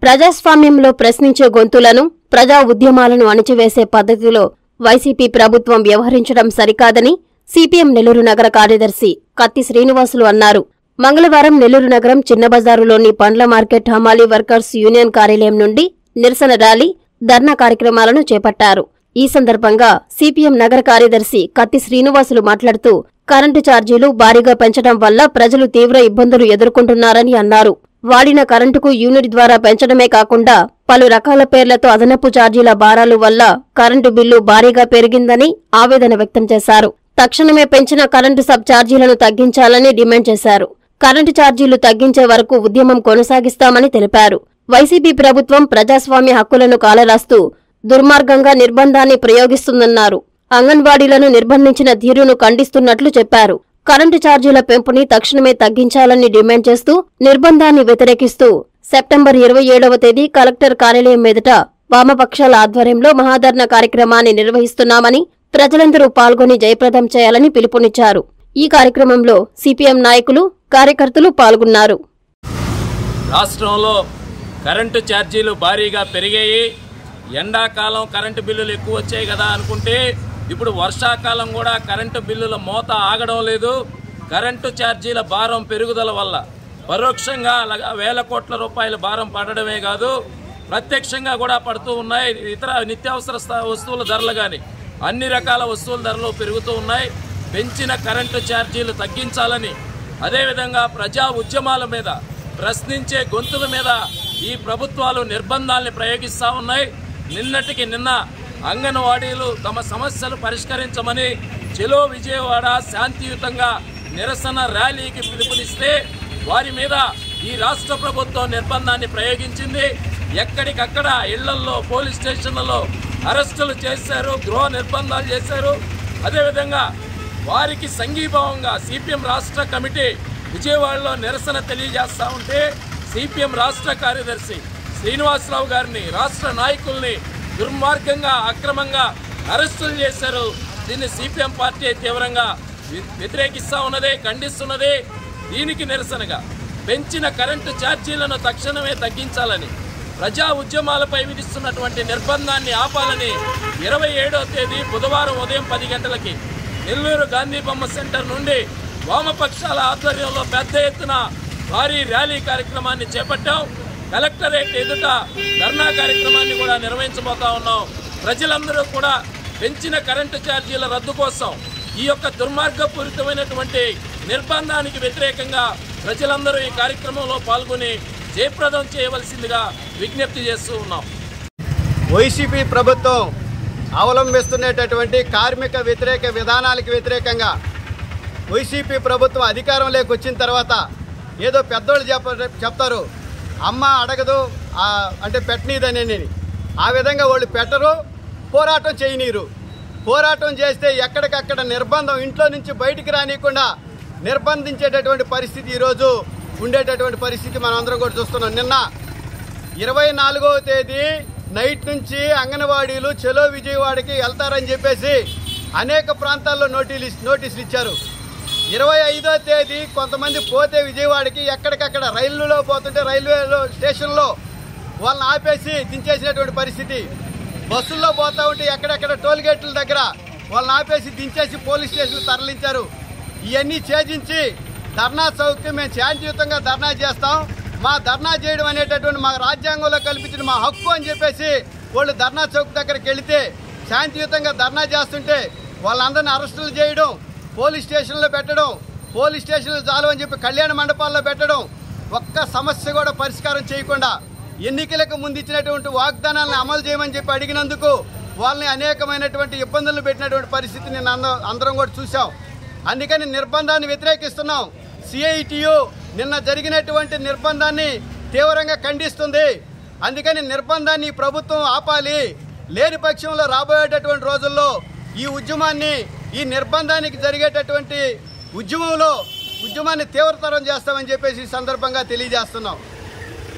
ప్రజాస్వామ్యంలో ప్రశ్నించే గొంతులను ప్రజా ఉద్యమాలను అణిచివేసే పద్ధతిలో వైసీపీ ప్రభుత్వం వ్యవహరించడం సరికాదని సిపిఎం నెల్లూరు నగర కార్యదర్శి కత్తి శ్రీనివాసులు అన్నారు మంగళవారం నెల్లూరు నగరం చిన్నబజారులోని పండ్ల మార్కెట్ హమాలీ వర్కర్స్ యూనియన్ కార్యాలయం నుండి నిరసన ర్యాలీ ధర్నా కార్యక్రమాలను చేపట్టారు ఈ సందర్భంగా సిపిఎం నగర కార్యదర్శి కత్తి శ్రీనివాసులు మాట్లాడుతూ కరెంటు ఛార్జీలు భారీగా పెంచడం వల్ల ప్రజలు తీవ్ర ఇబ్బందులు ఎదుర్కొంటున్నారని అన్నారు వాడిన కరెంటుకు యూనిట్ ద్వారా పెంచడమే కాకుండా పలు రకాల పేర్లతో అదనపు ఛార్జీల భారాలు వల్ల కరెంటు బిల్లు భారీగా పెరిగిందని ఆవేదన వ్యక్తం చేశారు తక్షణమే పెంచిన కరెంటు సబ్ ఛార్జీలను తగ్గించాలని డిమాండ్ చేశారు కరెంటు ఛార్జీలు తగ్గించే వరకు ఉద్యమం కొనసాగిస్తామని తెలిపారు వైసీపీ ప్రభుత్వం ప్రజాస్వామ్య హక్కులను కాలరాస్తూ దుర్మార్గంగా నిర్బంధాన్ని ప్రయోగిస్తుందన్నారు అంగన్వాడీలను నిర్బంధించిన తీరును ఖండిస్తున్నట్లు చెప్పారు కరెంటు ఛార్జీల పెంపుని తక్షణమే తగ్గించాలని డిమాండ్ చేస్తూ నిర్బంధాన్ని వ్యతిరేకిస్తూ సెప్టెంబర్ ఇరవై ఏడవ తేదీ కలెక్టర్ కార్యాలయం మీదట వామపక్షాల ఆధ్వర్యంలో మహాధర్ణ కార్యక్రమాన్ని నిర్వహిస్తున్నామని ప్రజలందరూ పాల్గొని జయప్రదం చేయాలని పిలుపునిచ్చారు ఈ కార్యక్రమంలో సిపిఎం నాయకులు కార్యకర్తలు పాల్గొన్నారు రాష్ట్రంలో కరెంటు ఛార్జీలు భారీగా పెరిగాయి ఎండాకాలం కరెంటు బిల్లులు ఎక్కువ వచ్చాయి కదా అనుకుంటే ఇప్పుడు వర్షాకాలం కూడా కరెంటు బిల్లుల మోత ఆగడం లేదు కరెంటు ఛార్జీల భారం పెరుగుదల వల్ల పరోక్షంగా అలాగా వేల కోట్ల రూపాయల భారం పడడమే కాదు ప్రత్యక్షంగా కూడా పడుతూ ఉన్నాయి ఇతర నిత్యావసర స్థ- వస్తువుల ధరలు కానీ అన్ని రకాల వస్తువుల ధరలు పెరుగుతూ ఉన్నాయి పెంచిన కరెంటు ఛార్జీలు తగ్గించాలని అదేవిధంగా ప్రజా ఉద్యమాల మీద ప్రశ్నించే గొంతుల మీద ఈ ప్రభుత్వాలు నిర్బంధాల్ని ప్రయోగిస్తూ ఉన్నాయి నిన్నటికి నిన్న అంగన్వాడీలు తమ సమస్యలు పరిష్కరించమని చెలో విజయవాడ శాంతియుతంగా నిరసన ర్యాలీకి పిలుపునిస్తే వారి మీద ఈ రాష్ట్ర ప్రభుత్వం నిర్బంధాన్ని ప్రయోగించింది ఎక్కడికక్కడ ఇళ్లల్లో పోలీస్ స్టేషన్లలో అరెస్టులు చేశారు గృహ నిర్బంధాలు చేశారు అదేవిధంగా వారికి సంఘీభావంగా సిపిఎం రాష్ట్ర కమిటీ విజయవాడలో నిరసన తెలియజేస్తా ఉంటే సిపిఎం రాష్ట్ర కార్యదర్శి శ్రీనివాసరావు గారిని రాష్ట్ర నాయకుల్ని దుర్మార్గంగా అక్రమంగా అరెస్టులు చేశారు దీన్ని సిపిఎం పార్టీ తీవ్రంగా వి- వ్యతిరేకిస్తా ఉన్నదే ఖండిస్తున్నదే దీనికి నిరసనగా పెంచిన కరెంటు ఛార్జీలను తక్షణమే తగ్గించాలని ప్రజా ఉద్యమాలపై విధిస్తున్నటువంటి నిర్బంధాన్ని ఆపాలని ఇరవై ఏడవ తేదీ బుధవారం ఉదయం పది గంటలకి నెల్లూరు గాంధీ బొమ్మ సెంటర్ నుండి వామపక్షాల ఆధ్వర్యంలో పెద్ద ఎత్తున భారీ ర్యాలీ కార్యక్రమాన్ని చేపట్టాం కలెక్టరేట్ ఎదుట ధర్నా కార్యక్రమాన్ని కూడా నిర్వహించబోతా ఉన్నాం ప్రజలందరూ కూడా పెంచిన కరెంటు ఛార్జీల రద్దు కోసం ఈ యొక్క దుర్మార్గపూరితమైనటువంటి నిర్బంధానికి వ్యతిరేకంగా ప్రజలందరూ ఈ కార్యక్రమంలో పాల్గొని జయప్రదం చేయవలసిందిగా విజ్ఞప్తి చేస్తూ ఉన్నాం వైసీపీ ప్రభుత్వం అవలంబిస్తున్నటువంటి కార్మిక వ్యతిరేక విధానాలకు వ్యతిరేకంగా వైసీపీ ప్రభుత్వం అధికారంలోకి వచ్చిన తర్వాత ఏదో పెద్దోళ్ళు చెప్ప చెప్తారు అమ్మ అడగదు ఆ, అంటే పెట్టనీదని ఆ విధంగా వాళ్ళు పెట్టరు పోరాటం చేయనీరు పోరాటం చేస్తే ఎక్కడికక్కడ నిర్బంధం ఇంట్లో నుంచి బయటికి రానియకుండా నిర్బంధించేటటువంటి పరిస్థితి ఈరోజు ఉండేటటువంటి పరిస్థితి మనం అందరం కూడా చూస్తున్నాం నిన్న ఇరవై నాలుగవ తేదీ నైట్ నుంచి అంగన్వాడీలు చెలో విజయవాడకి వెళ్తారని చెప్పేసి అనేక ప్రాంతాల్లో నోటీలు నోటీసులు ఇచ్చారు ఇరవై ఐదో తేదీ కొంతమంది పోతే విజయవాడకి ఎక్కడికక్కడ రైలులో పోతుంటే రైల్వేలో స్టేషన్లో వాళ్ళని ఆపేసి దించేసినటువంటి పరిస్థితి బస్సుల్లో పోతా ఉంటే ఎక్కడెక్కడ టోల్ గేట్ల దగ్గర వాళ్ళని ఆపేసి దించేసి పోలీస్ స్టేషన్ తరలించారు ఇవన్నీ ఛేదించి ధర్నా చౌక్కి మేము శాంతియుతంగా ధర్నా చేస్తాం మా ధర్నా చేయడం అనేటటువంటి మా రాజ్యాంగంలో కల్పించిన మా హక్కు అని చెప్పేసి వాళ్ళు ధర్నా చౌక్ దగ్గరికి వెళితే శాంతియుతంగా ధర్నా చేస్తుంటే వాళ్ళందరిని అరెస్టులు చేయడం పోలీస్ స్టేషన్లో పెట్టడం పోలీస్ స్టేషన్లు చాలు అని చెప్పి కళ్యాణ మండపాల్లో పెట్టడం ఒక్క సమస్య కూడా పరిష్కారం చేయకుండా ఎన్నికలకు ముందు ఇచ్చినటువంటి వాగ్దానాలను అమలు చేయమని చెప్పి అడిగినందుకు వాళ్ళని అనేకమైనటువంటి ఇబ్బందులు పెట్టినటువంటి పరిస్థితిని అంద- అందరం కూడా చూసాం అందుకని నిర్బంధాన్ని వ్యతిరేకిస్తున్నాం సిఐటియు నిన్న జరిగినటువంటి నిర్బంధాన్ని తీవ్రంగా ఖండిస్తుంది అందుకని నిర్బంధాన్ని ఈ ప్రభుత్వం ఆపాలి లేని పక్షంలో రాబోయేటటువంటి రోజుల్లో ఈ ఉద్యమాన్ని ఈ నిర్బంధానికి జరిగేటటువంటి ఉద్యమంలో ఉద్యమాన్ని తీవ్రతరం చేస్తామని చెప్పేసి ఈ సందర్భంగా తెలియజేస్తున్నాం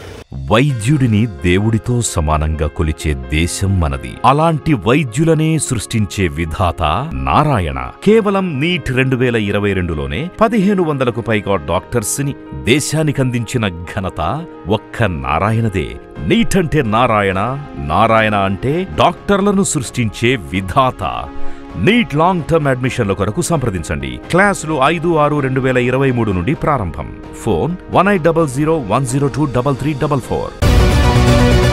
వైద్యుడిని దేవుడితో సమానంగా కొలిచే దేశం మనది అలాంటి వైద్యులనే సృష్టించే విధాత నారాయణ కేవలం నీట్ రెండు వేల ఇరవై రెండులోనే పదిహేను వందలకు పైగా డాక్టర్స్ ని దేశానికందించిన ఘనత ఒక్క నారాయణదే నీట్ అంటే నారాయణ నారాయణ అంటే డాక్టర్లను సృష్టించే విధాత నీట్ లాంగ్ టర్మ్ అడ్మిషన్ల కొరకు సంప్రదించండి క్లాసులు ఐదు ఆరు రెండు వేల ఇరవై మూడు నుండి ప్రారంభం phone one eight double zero one zero two double three double four